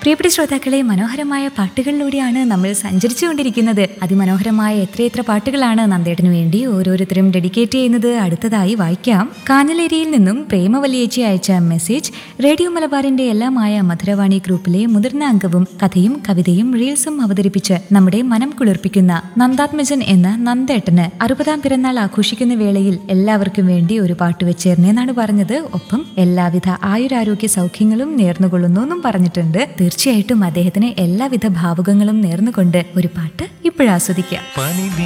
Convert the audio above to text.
പ്രിയപ്പെട്ട ശ്രോതാക്കളെ മനോഹരമായ പാട്ടുകളിലൂടെയാണ് നമ്മൾ സഞ്ചരിച്ചുകൊണ്ടിരിക്കുന്നത് അതിമനോഹരമായ എത്രയെത്ര പാട്ടുകളാണ് നന്ദേട്ടന് വേണ്ടി ഓരോരുത്തരും ഡെഡിക്കേറ്റ് ചെയ്യുന്നത് അടുത്തതായി വായിക്കാം കാഞ്ഞലേരിയിൽ നിന്നും പ്രേമവല്ലിയേച്ചി അയച്ച മെസ്സേജ് റേഡിയോ മലബാറിന്റെ എല്ലാമായ മധുരവാണി ഗ്രൂപ്പിലെ മുതിർന്ന അംഗവും കഥയും കവിതയും റീൽസും അവതരിപ്പിച്ച് നമ്മുടെ മനം കുളിർപ്പിക്കുന്ന നന്ദാത്മജൻ എന്ന നന്ദേട്ടന് അറുപതാം പിറന്നാൾ ആഘോഷിക്കുന്ന വേളയിൽ എല്ലാവർക്കും വേണ്ടി ഒരു പാട്ട് വെച്ചേർന്നെന്നാണ് പറഞ്ഞത് ഒപ്പം എല്ലാവിധ ആയുരാരോഗ്യ സൗഖ്യങ്ങളും നേർന്നുകൊള്ളുന്നു എന്നും പറഞ്ഞിട്ടുണ്ട് തീർച്ചയായിട്ടും അദ്ദേഹത്തിന് എല്ലാവിധ ഭാവുകങ്ങളും നേർന്നുകൊണ്ട് ഒരു പാട്ട് ഇപ്പോഴാസ്വദിക്കാം പനി